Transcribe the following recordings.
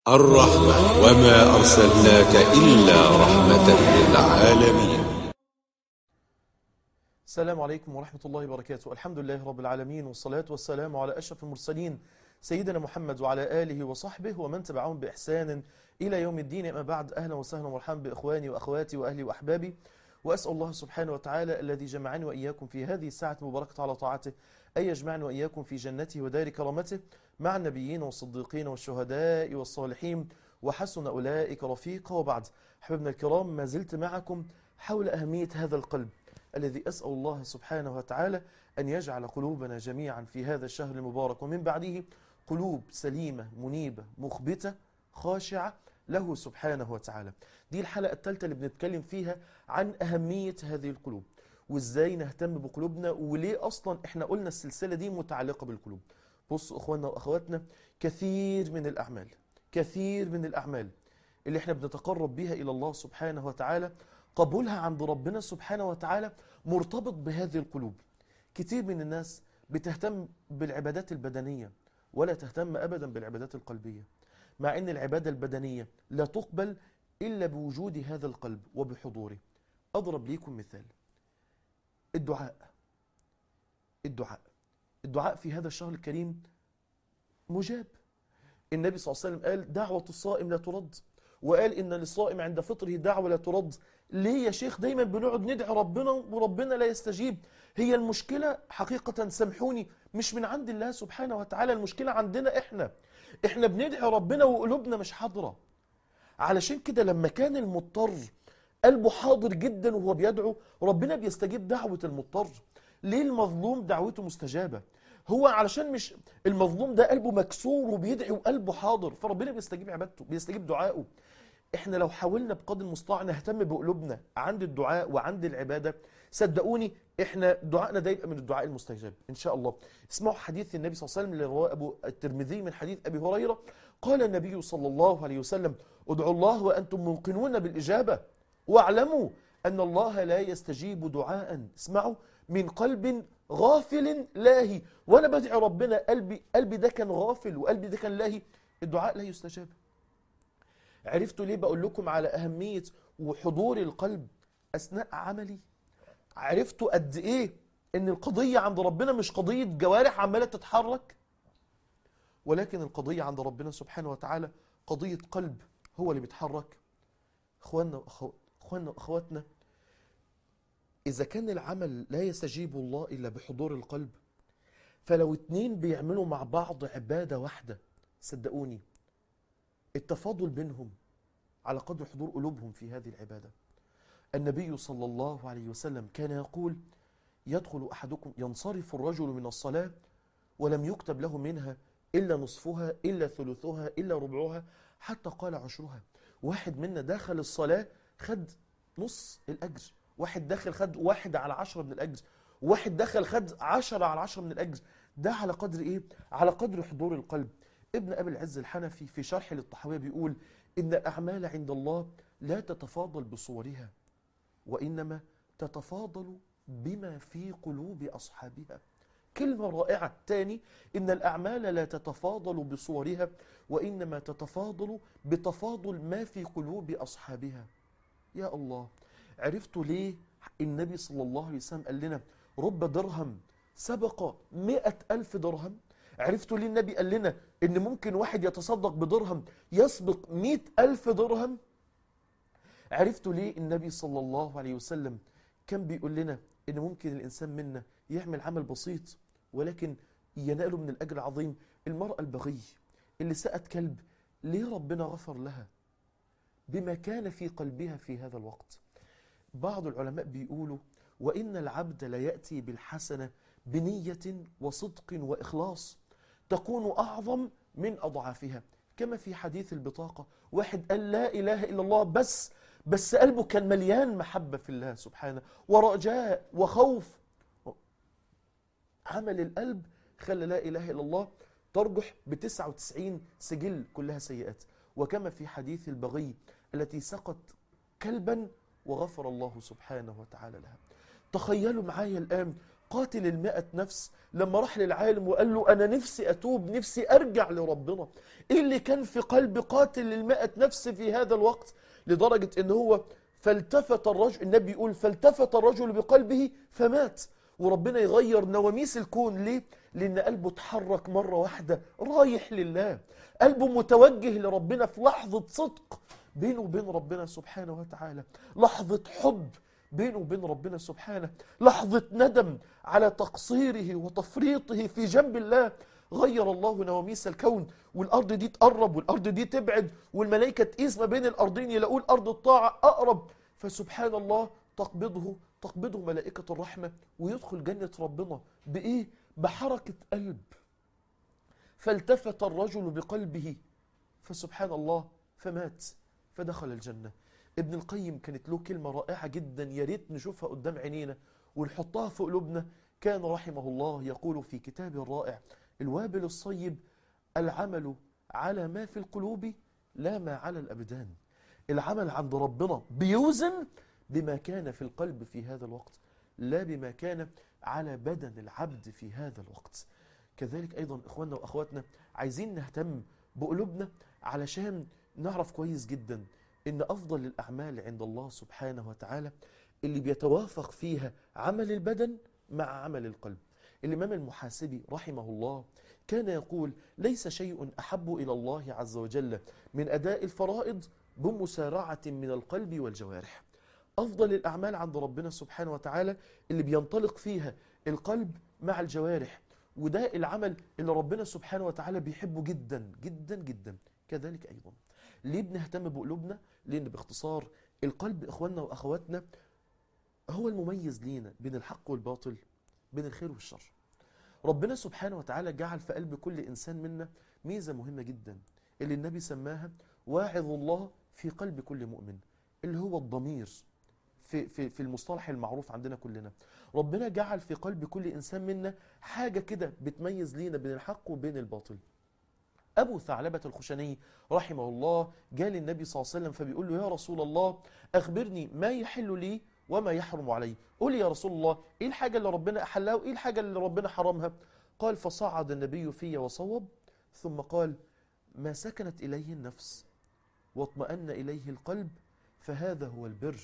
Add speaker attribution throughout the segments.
Speaker 1: الرحمة وما أرسلناك إلا رحمة للعالمين
Speaker 2: السلام عليكم ورحمة الله وبركاته الحمد لله رب العالمين والصلاة والسلام على أشرف المرسلين سيدنا محمد وعلى آله وصحبه ومن تبعهم بإحسان إلى يوم الدين أما بعد أهلا وسهلا ومرحبا بإخواني وأخواتي وأهلي وأحبابي وأسأل الله سبحانه وتعالى الذي جمعني وإياكم في هذه الساعة المباركة على طاعته أن يجمعني وإياكم في جنته ودار كرامته مع النبيين والصديقين والشهداء والصالحين وحسن أولئك رفيقا وبعد أحبابنا الكرام ما زلت معكم حول أهمية هذا القلب الذي أسأل الله سبحانه وتعالى أن يجعل قلوبنا جميعا في هذا الشهر المبارك ومن بعده قلوب سليمة منيبة مخبتة خاشعة له سبحانه وتعالى دي الحلقة الثالثة اللي بنتكلم فيها عن أهمية هذه القلوب وإزاي نهتم بقلوبنا وليه أصلا إحنا قلنا السلسلة دي متعلقة بالقلوب بصوا أخواننا وأخواتنا كثير من الأعمال كثير من الأعمال اللي إحنا بنتقرب بها إلى الله سبحانه وتعالى قبولها عند ربنا سبحانه وتعالى مرتبط بهذه القلوب كتير من الناس بتهتم بالعبادات البدنية ولا تهتم أبدا بالعبادات القلبية مع أن العبادة البدنية لا تقبل إلا بوجود هذا القلب وبحضوره أضرب ليكم مثال الدعاء الدعاء الدعاء في هذا الشهر الكريم مجاب النبي صلى الله عليه وسلم قال دعوة الصائم لا ترد وقال إن للصائم عند فطره دعوة لا ترد ليه يا شيخ دايما بنقعد ندعي ربنا وربنا لا يستجيب هي المشكلة حقيقة سامحوني مش من عند الله سبحانه وتعالى المشكلة عندنا احنا احنا بندعي ربنا وقلوبنا مش حاضرة علشان كده لما كان المضطر قلبه حاضر جدا وهو بيدعو ربنا بيستجيب دعوة المضطر ليه المظلوم دعوته مستجابة هو علشان مش المظلوم ده قلبه مكسور وبيدعي وقلبه حاضر فربنا بيستجيب عبادته بيستجيب دعائه احنا لو حاولنا بقدر المستطاع نهتم بقلوبنا عند الدعاء وعند العبادة صدقوني احنا دعائنا ده يبقى من الدعاء المستجاب ان شاء الله اسمعوا حديث النبي صلى الله عليه وسلم اللي رواه ابو الترمذي من حديث ابي هريره قال النبي صلى الله عليه وسلم ادعوا الله وانتم موقنون بالاجابه واعلموا ان الله لا يستجيب دعاء اسمعوا من قلب غافل لاهي وانا بدعي ربنا قلبي قلبي ده كان غافل وقلبي ده كان لاهي الدعاء لا يستجاب عرفتوا ليه بقول لكم على أهمية وحضور القلب أثناء عملي عرفتوا قد إيه إن القضية عند ربنا مش قضية جوارح عمالة تتحرك ولكن القضية عند ربنا سبحانه وتعالى قضية قلب هو اللي بيتحرك اخواننا وأخو... اخواننا واخواتنا إذا كان العمل لا يستجيب الله إلا بحضور القلب فلو اتنين بيعملوا مع بعض عبادة واحدة صدقوني التفاضل بينهم على قدر حضور قلوبهم في هذه العبادة النبي صلى الله عليه وسلم كان يقول يدخل أحدكم ينصرف الرجل من الصلاة ولم يكتب له منها إلا نصفها إلا ثلثها إلا ربعها حتى قال عشرها واحد منا دخل الصلاة خد نص الأجر واحد دخل خد واحد على عشرة من الأجر واحد دخل خد عشرة على عشرة من الأجر ده على قدر إيه؟ على قدر حضور القلب ابن أبي العز الحنفي في شرح للطحاوية بيقول إن الأعمال عند الله لا تتفاضل بصورها وإنما تتفاضل بما في قلوب أصحابها كلمة رائعة تاني إن الأعمال لا تتفاضل بصورها وإنما تتفاضل بتفاضل ما في قلوب أصحابها يا الله عرفتوا ليه النبي صلى الله عليه وسلم قال لنا رب درهم سبق مئة ألف درهم عرفتوا ليه النبي قال لنا ان ممكن واحد يتصدق بدرهم يسبق مئة ألف درهم عرفتوا ليه النبي صلى الله عليه وسلم كان بيقول لنا ان ممكن الانسان منا يعمل عمل بسيط ولكن يناله من الاجر العظيم المرأة البغي اللي سأت كلب ليه ربنا غفر لها بما كان في قلبها في هذا الوقت بعض العلماء بيقولوا وإن العبد ليأتي بالحسنة بنية وصدق وإخلاص تكون أعظم من أضعافها كما في حديث البطاقة واحد قال لا إله إلا الله بس بس قلبه كان مليان محبة في الله سبحانه ورجاء وخوف عمل القلب خلى لا إله إلا الله ترجح ب 99 سجل كلها سيئات وكما في حديث البغي التي سقط كلبا وغفر الله سبحانه وتعالى لها تخيلوا معايا الآن قاتل المئة نفس لما راح للعالم وقال له أنا نفسي أتوب نفسي أرجع لربنا إيه اللي كان في قلب قاتل المئة نفس في هذا الوقت لدرجة إن هو فالتفت الرجل النبي يقول فالتفت الرجل بقلبه فمات وربنا يغير نواميس الكون ليه؟ لأن قلبه اتحرك مرة واحدة رايح لله قلبه متوجه لربنا في لحظة صدق بينه وبين ربنا سبحانه وتعالى لحظة حب بينه وبين ربنا سبحانه لحظة ندم على تقصيره وتفريطه في جنب الله غير الله نواميس الكون والأرض دي تقرب والأرض دي تبعد والملائكة تقيس ما بين الأرضين يلاقوا الأرض الطاعة أقرب فسبحان الله تقبضه تقبضه ملائكة الرحمة ويدخل جنة ربنا بإيه؟ بحركة قلب فالتفت الرجل بقلبه فسبحان الله فمات فدخل الجنة ابن القيم كانت له كلمة رائعة جدا يا ريت نشوفها قدام عينينا ونحطها في قلوبنا كان رحمه الله يقول في كتابه الرائع الوابل الصيب العمل على ما في القلوب لا ما على الأبدان العمل عند ربنا بيوزن بما كان في القلب في هذا الوقت لا بما كان على بدن العبد في هذا الوقت كذلك أيضا إخواننا وأخواتنا عايزين نهتم بقلوبنا علشان نعرف كويس جدا إن أفضل الأعمال عند الله سبحانه وتعالى اللي بيتوافق فيها عمل البدن مع عمل القلب الإمام المحاسبي رحمه الله كان يقول ليس شيء أحب إلى الله عز وجل من أداء الفرائض بمسارعة من القلب والجوارح أفضل الأعمال عند ربنا سبحانه وتعالى اللي بينطلق فيها القلب مع الجوارح وده العمل اللي ربنا سبحانه وتعالى بيحبه جدا جدا جدا كذلك أيضا ليه بنهتم بقلوبنا لأن باختصار القلب إخواننا وأخواتنا هو المميز لينا بين الحق والباطل بين الخير والشر ربنا سبحانه وتعالى جعل في قلب كل إنسان منا ميزة مهمة جدا اللي النبي سماها واعظ الله في قلب كل مؤمن اللي هو الضمير في, في, في المصطلح المعروف عندنا كلنا ربنا جعل في قلب كل إنسان منا حاجة كده بتميز لينا بين الحق وبين الباطل أبو ثعلبة الخشني رحمه الله جاء للنبي صلى الله عليه وسلم فبيقول له يا رسول الله أخبرني ما يحل لي وما يحرم علي قول لي يا رسول الله إيه الحاجة اللي ربنا أحلها وإيه الحاجة اللي ربنا حرمها قال فصعد النبي في وصوب ثم قال ما سكنت إليه النفس واطمأن إليه القلب فهذا هو البر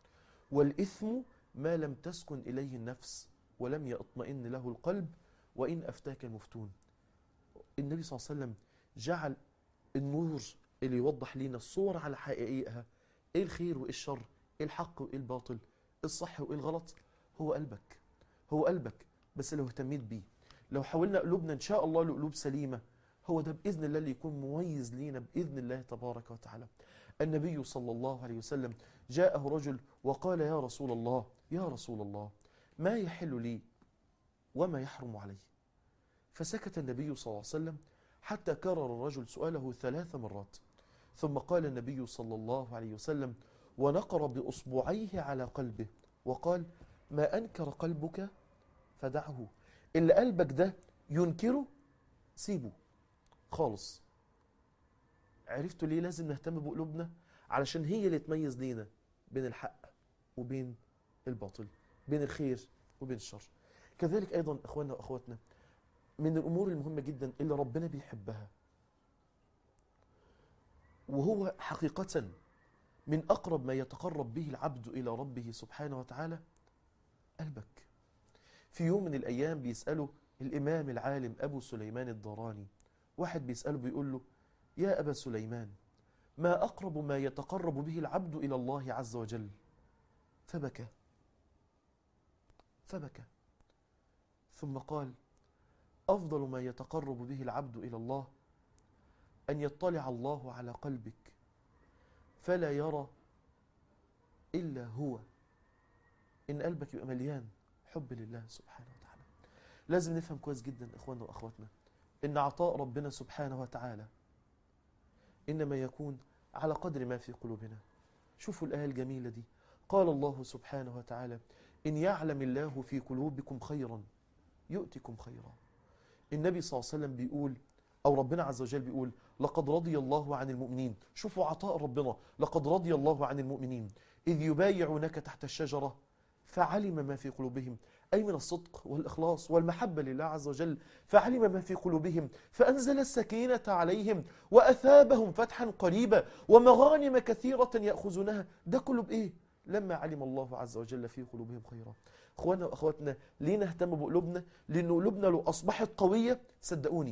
Speaker 2: والإثم ما لم تسكن إليه النفس ولم يطمئن له القلب وإن أفتاك المفتون النبي صلى الله عليه وسلم جعل النور اللي يوضح لنا الصور على حقيقتها ايه الخير وايه الشر ايه الحق وايه الباطل ايه الصح وايه الغلط هو قلبك هو قلبك بس لو اهتميت بيه لو حاولنا قلوبنا ان شاء الله لقلوب سليمه هو ده باذن الله اللي يكون مميز لينا باذن الله تبارك وتعالى النبي صلى الله عليه وسلم جاءه رجل وقال يا رسول الله يا رسول الله ما يحل لي وما يحرم علي فسكت النبي صلى الله عليه وسلم حتى كرر الرجل سؤاله ثلاث مرات ثم قال النبي صلى الله عليه وسلم ونقر بأصبعيه على قلبه وقال ما أنكر قلبك فدعه اللي قلبك ده ينكره سيبه خالص عرفتوا ليه لازم نهتم بقلوبنا علشان هي اللي تميز لينا بين الحق وبين الباطل بين الخير وبين الشر كذلك أيضا أخواننا وأخواتنا من الأمور المهمة جدا اللي ربنا بيحبها وهو حقيقة من أقرب ما يتقرب به العبد إلى ربه سبحانه وتعالى قلبك في يوم من الأيام بيسأله الإمام العالم أبو سليمان الدراني واحد بيسأله بيقول له يا أبا سليمان ما أقرب ما يتقرب به العبد إلى الله عز وجل فبكى فبكى ثم قال أفضل ما يتقرب به العبد إلى الله أن يطلع الله على قلبك فلا يرى إلا هو إن قلبك يبقى مليان حب لله سبحانه وتعالى لازم نفهم كويس جدا إخواننا وأخواتنا إن عطاء ربنا سبحانه وتعالى إنما يكون على قدر ما في قلوبنا شوفوا الآية الجميلة دي قال الله سبحانه وتعالى إن يعلم الله في قلوبكم خيرا يؤتكم خيرا النبي صلى الله عليه وسلم بيقول أو ربنا عز وجل بيقول لقد رضي الله عن المؤمنين شوفوا عطاء ربنا لقد رضي الله عن المؤمنين إذ يبايعونك تحت الشجرة فعلم ما في قلوبهم أي من الصدق والإخلاص والمحبة لله عز وجل فعلم ما في قلوبهم فأنزل السكينة عليهم وأثابهم فتحا قريبا ومغانم كثيرة يأخذونها ده كله بإيه؟ لما علم الله عز وجل في قلوبهم خيرا اخوانا واخواتنا ليه نهتم بقلوبنا لان قلوبنا لو اصبحت قويه صدقوني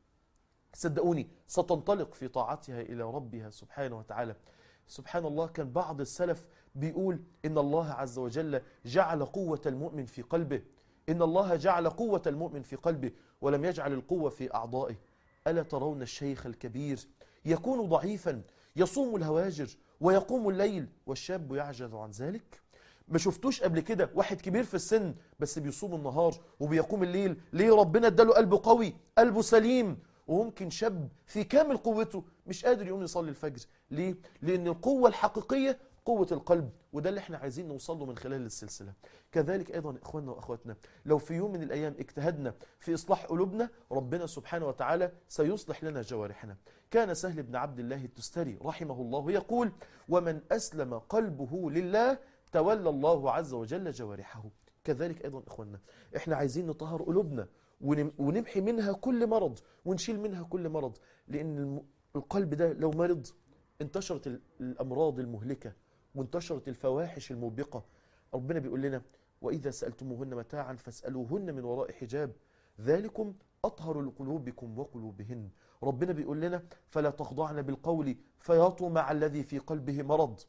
Speaker 2: صدقوني ستنطلق في طاعتها الى ربها سبحانه وتعالى سبحان الله كان بعض السلف بيقول ان الله عز وجل جعل قوه المؤمن في قلبه ان الله جعل قوه المؤمن في قلبه ولم يجعل القوه في اعضائه الا ترون الشيخ الكبير يكون ضعيفا يصوم الهواجر ويقوم الليل والشاب يعجز عن ذلك ما شفتوش قبل كده واحد كبير في السن بس بيصوم النهار وبيقوم الليل ليه ربنا اداله قلبه قوي قلبه سليم وممكن شاب في كامل قوته مش قادر يقوم يصلي الفجر ليه لان القوه الحقيقيه قوة القلب وده اللي احنا عايزين نوصل له من خلال السلسلة كذلك أيضا إخواننا وأخواتنا لو في يوم من الأيام اجتهدنا في إصلاح قلوبنا ربنا سبحانه وتعالى سيصلح لنا جوارحنا كان سهل بن عبد الله التستري رحمه الله يقول ومن أسلم قلبه لله تولى الله عز وجل جوارحه كذلك أيضا إخواننا احنا عايزين نطهر قلوبنا ونم- ونمحي منها كل مرض ونشيل منها كل مرض لأن الم- القلب ده لو مرض انتشرت ال- الأمراض المهلكة وانتشرت الفواحش الموبقة ربنا بيقول لنا وإذا سألتموهن متاعا فاسألوهن من وراء حجاب ذلكم أطهر لقلوبكم وقلوبهن ربنا بيقول لنا فلا تخضعن بالقول فيطمع الذي في قلبه مرض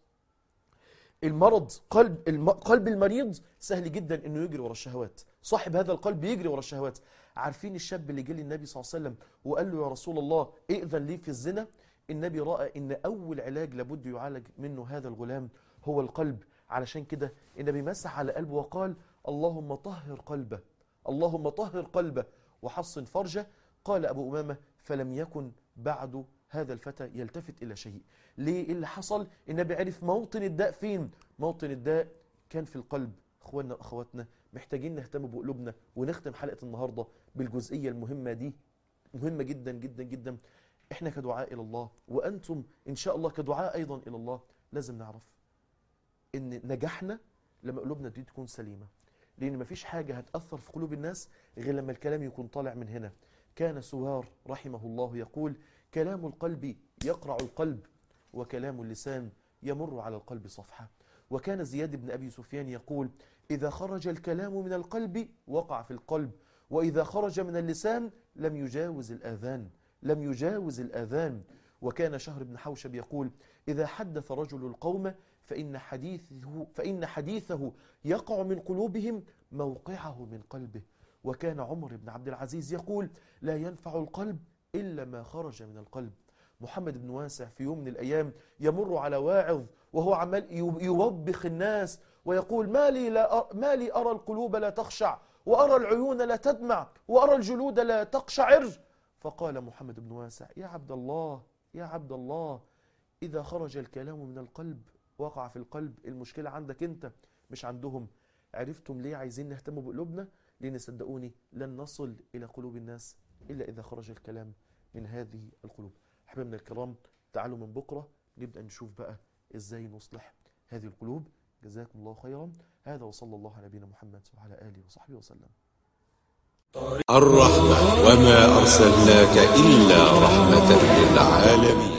Speaker 2: المرض قلب الم... قلب المريض سهل جدا انه يجري ورا الشهوات صاحب هذا القلب يجري ورا الشهوات عارفين الشاب اللي جه للنبي صلى الله عليه وسلم وقال له يا رسول الله ائذن لي في الزنا النبي راى ان اول علاج لابد يعالج منه هذا الغلام هو القلب علشان كده النبي مسح على قلبه وقال اللهم طهر قلبه اللهم طهر قلبه وحصن فرجه قال ابو امامه فلم يكن بعد هذا الفتى يلتفت الى شيء ليه إيه اللي حصل النبي عرف موطن الداء فين موطن الداء كان في القلب اخواننا واخواتنا محتاجين نهتم بقلوبنا ونختم حلقه النهارده بالجزئيه المهمه دي مهمه جدا جدا جدا احنا كدعاء الى الله وانتم ان شاء الله كدعاء ايضا الى الله لازم نعرف ان نجاحنا لما قلوبنا دي تكون سليمه لان مفيش حاجه هتاثر في قلوب الناس غير لما الكلام يكون طالع من هنا كان سوار رحمه الله يقول كلام القلب يقرع القلب وكلام اللسان يمر على القلب صفحة وكان زياد بن أبي سفيان يقول إذا خرج الكلام من القلب وقع في القلب وإذا خرج من اللسان لم يجاوز الآذان لم يجاوز الآذان وكان شهر بن حوشب يقول إذا حدث رجل القوم فإن حديثه, فإن حديثه يقع من قلوبهم موقعه من قلبه وكان عمر بن عبد العزيز يقول لا ينفع القلب إلا ما خرج من القلب محمد بن واسع في يوم من الأيام يمر على واعظ وهو عمال يو- يوبخ الناس ويقول ما لي, لا أر ما لي أرى القلوب لا تخشع وأرى العيون لا تدمع وأرى الجلود لا تقشعر فقال محمد بن واسع يا عبد الله يا عبد الله إذا خرج الكلام من القلب وقع في القلب المشكلة عندك أنت مش عندهم عرفتم ليه عايزين نهتم بقلوبنا لأن صدقوني لن نصل إلى قلوب الناس إلا إذا خرج الكلام من هذه القلوب أحبابنا الكرام تعالوا من بكرة نبدأ نشوف بقى إزاي نصلح هذه القلوب جزاكم الله خيرا هذا وصلى الله على نبينا محمد وعلى آله وصحبه وسلم
Speaker 1: الرحمة وما أرسلناك إلا رحمة للعالمين